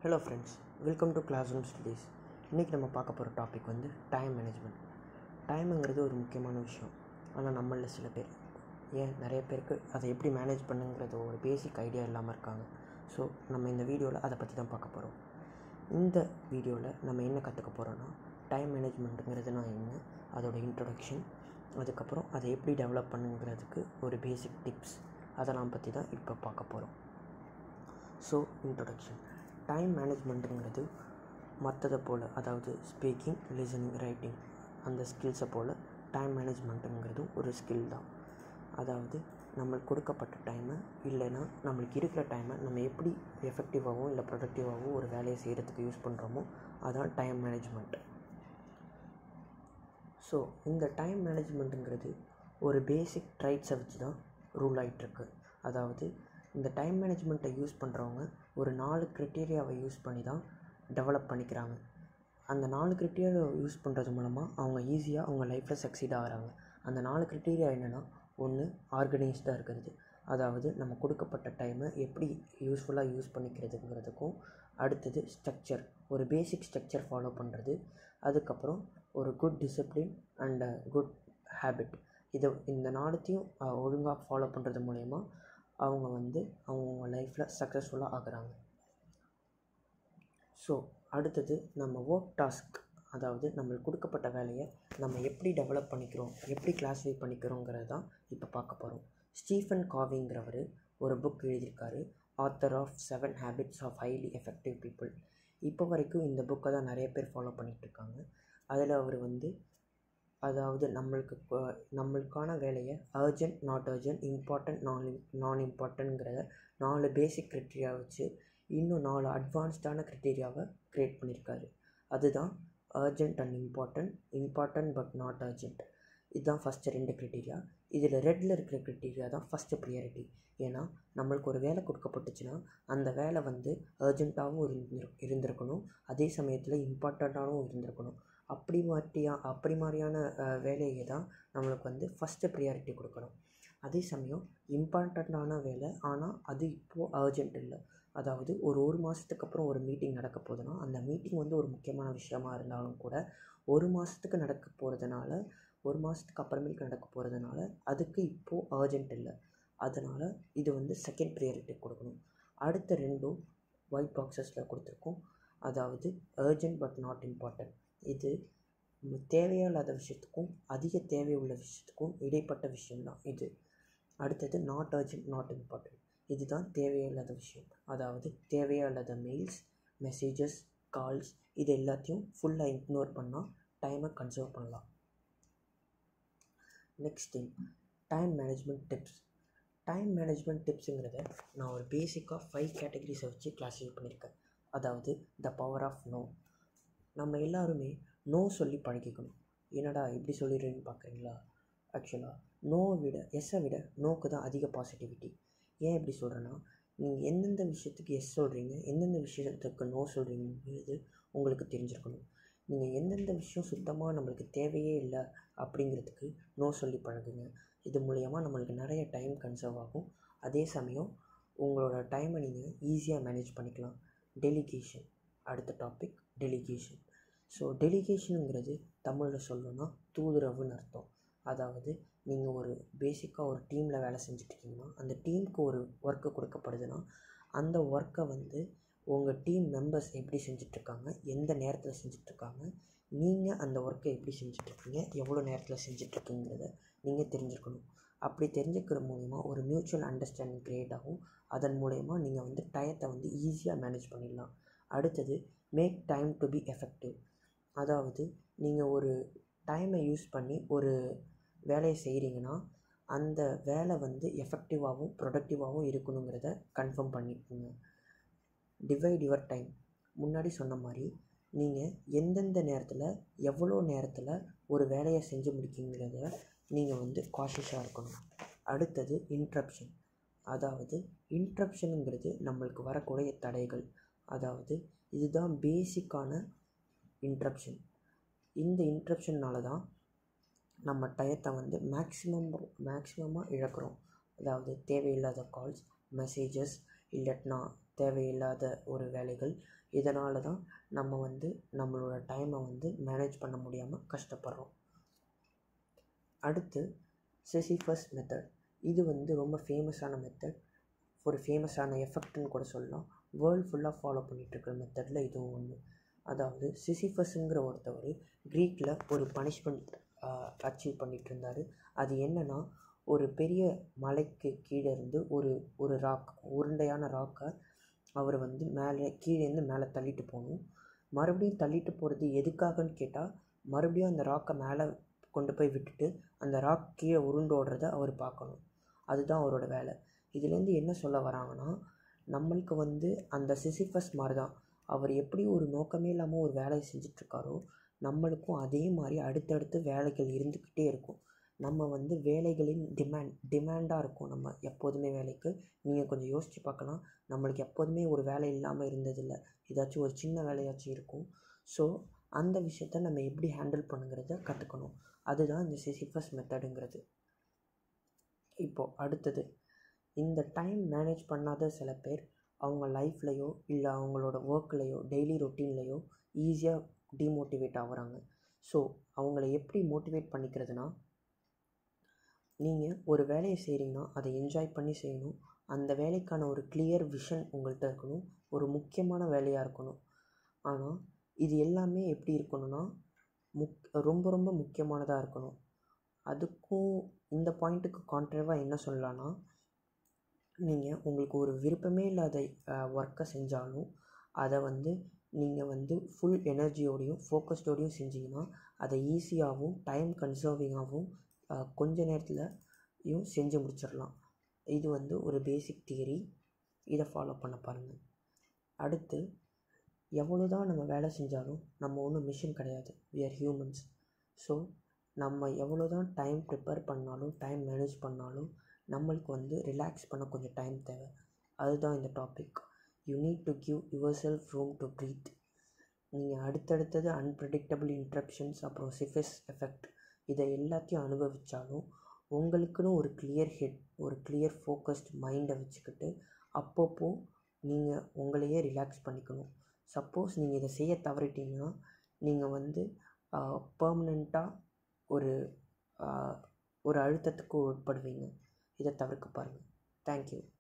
hello friends welcome to classroom studies இன்றைக்கி நம்ம பார்க்க போகிற டாபிக் வந்து டைம் மேனேஜ்மெண்ட் டைமுங்கிறது ஒரு முக்கியமான விஷயம் ஆனால் நம்மளில் சில பேர் ஏன் நிறைய பேருக்கு அதை எப்படி மேனேஜ் பண்ணுங்கிறது ஒரு பேசிக் ஐடியா இல்லாமல் இருக்காங்க ஸோ நம்ம இந்த வீடியோவில் அதை பற்றி தான் பார்க்க போகிறோம் இந்த வீடியோவில் நம்ம என்ன கற்றுக்க போகிறோன்னா டைம் மேனேஜ்மெண்ட்டுங்கிறதுனா என்ன அதோட இன்ட்ரொடக்ஷன் அதுக்கப்புறம் அதை எப்படி டெவலப் பண்ணுங்கிறதுக்கு ஒரு பேசிக் டிப்ஸ் அதெல்லாம் பற்றி தான் இப்போ பார்க்க போகிறோம் ஸோ இன்ட்ரொடக்ஷன் டைம் மேனேஜ்மெண்ட்டுங்கிறது மற்றதை போல் அதாவது ஸ்பீக்கிங் லிசனிங் ரைட்டிங் அந்த ஸ்கில்ஸை போல் டைம் மேனேஜ்மெண்ட்டுங்கிறதும் ஒரு ஸ்கில் தான் அதாவது நம்மளுக்கு கொடுக்கப்பட்ட டைமை இல்லைன்னா நம்மளுக்கு இருக்கிற டைமை நம்ம எப்படி எஃபெக்டிவாகவும் இல்லை ப்ரொடக்டிவாகவும் ஒரு வேலையை செய்கிறதுக்கு யூஸ் பண்ணுறோமோ அதான் டைம் மேனேஜ்மெண்ட் ஸோ இந்த டைம் மேனேஜ்மெண்ட்டுங்கிறது ஒரு பேசிக் ட்ரைட்ஸை வச்சு தான் ரூல் ஆகிட்டுருக்கு அதாவது இந்த டைம் மேனேஜ்மெண்ட்டை யூஸ் பண்ணுறவங்க ஒரு நாலு க்ரிட்டீரியாவை யூஸ் பண்ணி தான் டெவலப் பண்ணிக்கிறாங்க அந்த நாலு க்ரிட்டீரியாவை யூஸ் பண்ணுறது மூலமாக அவங்க ஈஸியாக அவங்க லைஃப்பில் சக்சீட் ஆகிறாங்க அந்த நாலு க்ரிட்டீரியா என்னென்னா ஒன்று ஆர்கனைஸ்டாக இருக்கிறது அதாவது நம்ம கொடுக்கப்பட்ட டைமை எப்படி யூஸ்ஃபுல்லாக யூஸ் பண்ணிக்கிறதுங்கிறதுக்கும் அடுத்தது ஸ்ட்ரக்சர் ஒரு பேசிக் ஸ்ட்ரக்சர் ஃபாலோ பண்ணுறது அதுக்கப்புறம் ஒரு good discipline and good habit இதை இந்த நாலுத்தையும் ஒழுங்காக ஃபாலோ பண்ணுறது மூலயமா அவங்க வந்து அவங்கவுங்க லைஃப்பில் சக்ஸஸ்ஃபுல்லாக ஆகுறாங்க ஸோ அடுத்தது நம்ம ஒர்க் டாஸ்க் அதாவது நம்மளுக்கு கொடுக்கப்பட்ட வேலையை நம்ம எப்படி டெவலப் பண்ணிக்கிறோம் எப்படி கிளாஸிஃபை பண்ணிக்கிறோங்கிறது தான் இப்போ பார்க்க போகிறோம் ஸ்டீஃபன் காவிங்கிறவர் ஒரு புக் எழுதியிருக்காரு author of seven habits of highly effective people இப்போ வரைக்கும் இந்த புக்கை தான் நிறைய பேர் ஃபாலோ பண்ணிகிட்ருக்காங்க அதில் அவர் வந்து அதாவது நம்மளுக்கு நம்மளுக்கான வேலையை அர்ஜென்ட் நாட் அர்ஜென்ட் இம்பார்ட்டன்ட் நான் நான் இம்பார்ட்டன்ட்ங்கிறத நாலு பேசிக் க்ரிட்டீரியா வச்சு இன்னும் நாலு அட்வான்ஸ்டான க்ரிட்டீரியாவை க்ரியேட் பண்ணியிருக்காரு அதுதான் urgent and important important but not urgent இதுதான் ஃபஸ்ட்டு ரெண்டு க்ரிட்டீரியா இதில் ரெட்டில் இருக்கிற க்ரிட்டீரியா தான் ஃபஸ்ட்டு ப்ரியாரிட்டி ஏன்னா நம்மளுக்கு ஒரு வேலை கொடுக்கப்பட்டுச்சுன்னா அந்த வேலை வந்து அர்ஜென்ட்டாகவும் இருந்து இருந்திருக்கணும் அதே சமயத்தில் இம்பார்ட்டண்ட்டாகவும் இருந்திருக்கணும் அப்படி மாட்டியா அப்படி மாதிரியான வேலையை தான் நம்மளுக்கு வந்து ஃபஸ்ட்டு ப்ரியாரிட்டி கொடுக்கணும் அதே சமயம் இம்பார்ட்டண்ட்டான வேலை ஆனால் அது இப்போது அர்ஜென்ட் இல்லை அதாவது ஒரு ஒரு மாதத்துக்கு அப்புறம் ஒரு மீட்டிங் நடக்க போகுதுன்னா அந்த மீட்டிங் வந்து ஒரு முக்கியமான விஷயமா இருந்தாலும் கூட ஒரு மாதத்துக்கு நடக்க போகிறதுனால ஒரு மாதத்துக்கு அப்புறமேலுக்கு நடக்க போகிறதுனால அதுக்கு இப்போது அர்ஜென்ட் இல்லை அதனால் இது வந்து செகண்ட் ப்ரியாரிட்டி கொடுக்கணும் அடுத்த ரெண்டும் ஒயிட் பாக்ஸஸில் கொடுத்துருக்கோம் அதாவது அர்ஜென்ட் பட் நாட் இம்பார்ட்டன்ட் இது தேவையில்லாத விஷயத்துக்கும் அதிக தேவை உள்ள விஷயத்துக்கும் இடைப்பட்ட விஷயம்தான் இது அடுத்தது நாட் அர்ஜென்ட் நாட் இம்பார்ட்டன்ட் இதுதான் தேவையில்லாத விஷயம் அதாவது தேவையில்லாத மெயில்ஸ் மெசேஜஸ் கால்ஸ் இது எல்லாத்தையும் ஃபுல்லாக இக்னோர் பண்ணால் டைமை கன்சர்வ் பண்ணலாம் next thing time management tips time management டிப்ஸுங்கிறத நான் ஒரு பேசிக்காக ஃபைவ் கேட்டகரிஸை வச்சு கிளாஸிஃபை பண்ணியிருக்கேன் அதாவது த பவர் ஆஃப் நோ நம்ம எல்லாருமே நோ சொல்லி பழகிக்கணும் என்னடா இப்படி சொல்லிடுறேன்னு பார்க்குறீங்களா ஆக்சுவலாக நோவை விட எஸ்ஸை விட நோக்கு தான் அதிக பாசிட்டிவிட்டி ஏன் இப்படி சொல்கிறேன்னா நீங்கள் எந்தெந்த விஷயத்துக்கு எஸ் சொல்கிறீங்க எந்தெந்த விஷயத்துக்கு நோ சொல்கிறீங்கிறது உங்களுக்கு தெரிஞ்சிருக்கணும் நீங்கள் எந்தெந்த விஷயம் சுத்தமாக நம்மளுக்கு தேவையே இல்லை அப்படிங்கிறதுக்கு நோ சொல்லி பழகுங்க இது மூலயமா நம்மளுக்கு நிறைய டைம் கன்சர்வ் ஆகும் அதே சமயம் உங்களோட டைமை நீங்கள் ஈஸியாக மேனேஜ் பண்ணிக்கலாம் டெலிகேஷன் அடுத்த டாபிக் டெலிகேஷன் ஸோ டெலிகேஷனுங்கிறது தமிழில் சொல்லணும்னா தூதுறவுன்னு அர்த்தம் அதாவது நீங்கள் ஒரு பேசிக்காக ஒரு டீமில் வேலை செஞ்சிட்ருக்கீங்கன்னா அந்த டீமுக்கு ஒரு ஒர்க்கு கொடுக்கப்படுதுன்னா அந்த ஒர்க்கை வந்து உங்கள் டீம் மெம்பர்ஸ் எப்படி செஞ்சிட்ருக்காங்க எந்த நேரத்தில் செஞ்சிட்ருக்காங்க நீங்கள் அந்த ஒர்க்கை எப்படி செஞ்சிட்ருக்கீங்க எவ்வளோ நேரத்தில் செஞ்சிட்ருக்கீங்கிறத நீங்கள் தெரிஞ்சுக்கணும் அப்படி தெரிஞ்சுக்கிற மூலிமா ஒரு மியூச்சுவல் அண்டர்ஸ்டாண்டிங் க்ரியேட் ஆகும் அதன் மூலயமா நீங்கள் வந்து டயத்தை வந்து ஈஸியாக மேனேஜ் பண்ணிடலாம் அடுத்தது make time to be effective அதாவது நீங்கள் ஒரு டைமை யூஸ் பண்ணி ஒரு வேலையை செய்கிறீங்கன்னா அந்த வேலை வந்து எஃபெக்டிவாகவும் ப்ரொடக்டிவாகவும் இருக்கணுங்கிறத கன்ஃபார்ம் பண்ணிக்கோங்க டிவைட் யுவர் டைம் முன்னாடி சொன்ன மாதிரி நீங்கள் எந்தெந்த நேரத்தில் எவ்வளோ நேரத்தில் ஒரு வேலையை செஞ்சு முடிக்கிங்கிறத நீங்கள் வந்து காஷியஸாக இருக்கணும் அடுத்தது இன்ட்ரப்ஷன் அதாவது இன்ட்ரப்ஷனுங்கிறது நம்மளுக்கு வரக்கூடிய தடைகள் அதாவது இதுதான் பேசிக்கான இன்ட்ரப்ஷன் இந்த இன்ட்ரப்ஷன்னால தான் நம்ம டயத்தை வந்து மேக்ஸிமம் மேக்ஸிமமாக இழக்கிறோம் அதாவது தேவையில்லாத கால்ஸ் மெசேஜஸ் இல்லாட்டினா தேவையில்லாத ஒரு வேலைகள் இதனால தான் நம்ம வந்து நம்மளோட டைமை வந்து மேனேஜ் பண்ண முடியாமல் கஷ்டப்படுறோம் அடுத்து சிசிஃபஸ் மெத்தட் இது வந்து ரொம்ப ஃபேமஸான மெத்தட் ஒரு ஃபேமஸான எஃபெக்ட்னு கூட சொல்லலாம் வேர்ல்டு ஃபுல்லாக ஃபாலோ பண்ணிகிட்ருக்கிற மெத்தடில் இதுவும் ஒன்று அதாவது சிசிஃபஸுங்கிற ஒருத்தவர் க்ரீக்கில் ஒரு பனிஷ்மெண்ட் அச்சீவ் பண்ணிகிட்டு இருந்தார் அது என்னென்னா ஒரு பெரிய மலைக்கு கீழே இருந்து ஒரு ஒரு ராக் உருண்டையான ராக்கை அவர் வந்து மேலே கீழேருந்து மேலே தள்ளிட்டு போகணும் மறுபடியும் தள்ளிட்டு போகிறது எதுக்காகன்னு கேட்டால் மறுபடியும் அந்த ராக்கை மேலே கொண்டு போய் விட்டுட்டு அந்த ராக் கீழே உருண்டோடுறத அவர் பார்க்கணும் அதுதான் அவரோட வேலை இதுலேருந்து என்ன சொல்ல வராங்கன்னா நம்மளுக்கு வந்து அந்த சிசிஃபஸ் மாதிரி தான் அவர் எப்படி ஒரு நோக்கமே இல்லாமல் ஒரு வேலையை செஞ்சிட்ருக்காரோ நம்மளுக்கும் அதே மாதிரி அடுத்தடுத்து வேலைகள் இருந்துக்கிட்டே இருக்கும் நம்ம வந்து வேலைகளின் டிமாண்ட் டிமாண்டாக இருக்கும் நம்ம எப்போதுமே வேலைக்கு நீங்கள் கொஞ்சம் யோசித்து பார்க்கலாம் நம்மளுக்கு எப்போதுமே ஒரு வேலை இல்லாமல் இருந்ததில்லை ஏதாச்சும் ஒரு சின்ன வேலையாச்சும் இருக்கும் ஸோ அந்த விஷயத்த நம்ம எப்படி ஹேண்டில் பண்ணுங்கிறத கற்றுக்கணும் அதுதான் இந்த சிசிஃபஸ் மெத்தடுங்கிறது இப்போது அடுத்தது இந்த டைம் மேனேஜ் பண்ணாத சில பேர் அவங்க லைஃப்லையோ இல்லை அவங்களோட ஒர்க்லேயோ டெய்லி ரொட்டீன்லேயோ ஈஸியாக டிமோட்டிவேட் ஆகுறாங்க ஸோ அவங்கள எப்படி மோட்டிவேட் பண்ணிக்கிறதுனா நீங்கள் ஒரு வேலையை செய்கிறீங்கன்னா அதை என்ஜாய் பண்ணி செய்யணும் அந்த வேலைக்கான ஒரு கிளியர் விஷன் உங்கள்கிட்ட இருக்கணும் ஒரு முக்கியமான வேலையாக இருக்கணும் ஆனால் இது எல்லாமே எப்படி இருக்கணும்னா முக் ரொம்ப ரொம்ப முக்கியமானதாக இருக்கணும் அதுக்கும் இந்த பாயிண்ட்டுக்கு கான்ட்ரேவாக என்ன சொல்லலான்னா நீங்கள் உங்களுக்கு ஒரு விருப்பமே இல்லாத ஒர்க்கை செஞ்சாலும் அதை வந்து நீங்கள் வந்து ஃபுல் எனர்ஜியோடையும் ஃபோக்கஸ்டோடையும் செஞ்சீங்கன்னா அதை ஈஸியாகவும் டைம் கன்சர்விங்காகவும் கொஞ்ச நேரத்துலையும் செஞ்சு முடிச்சிடலாம் இது வந்து ஒரு பேசிக் தியரி இதை ஃபாலோ பண்ண பாருங்கள் அடுத்து எவ்வளோ தான் நம்ம வேலை செஞ்சாலும் நம்ம ஒன்றும் மிஷின் கிடையாது வி ஆர் ஹியூமன்ஸ் ஸோ நம்ம எவ்வளோ தான் டைம் ப்ரிப்பேர் பண்ணாலும் டைம் மேனேஜ் பண்ணாலும் நம்மளுக்கு வந்து ரிலாக்ஸ் பண்ண கொஞ்சம் டைம் தேவை அதுதான் இந்த topic you need to give yourself room to breathe நீங்கள் அடுத்தடுத்தது அன்பிரடிக்டபிள் இன்ட்ரப்ஷன்ஸ் அப்புறம் சிஃபஸ் எஃபெக்ட் இதை எல்லாத்தையும் அனுபவித்தாலும் உங்களுக்குன்னு ஒரு கிளியர் ஹெட் ஒரு கிளியர் ஃபோக்கஸ்ட் மைண்டை வச்சுக்கிட்டு அப்பப்போ நீங்கள் உங்களையே ரிலாக்ஸ் பண்ணிக்கணும் சப்போஸ் நீங்கள் இதை செய்ய தவறிட்டீங்கன்னா நீங்கள் வந்து பர்மனெண்ட்டாக ஒரு ஒரு அழுத்தத்துக்கு உட்படுவீங்க இதை தவிர்க்க பாருங்கள் தேங்க்யூ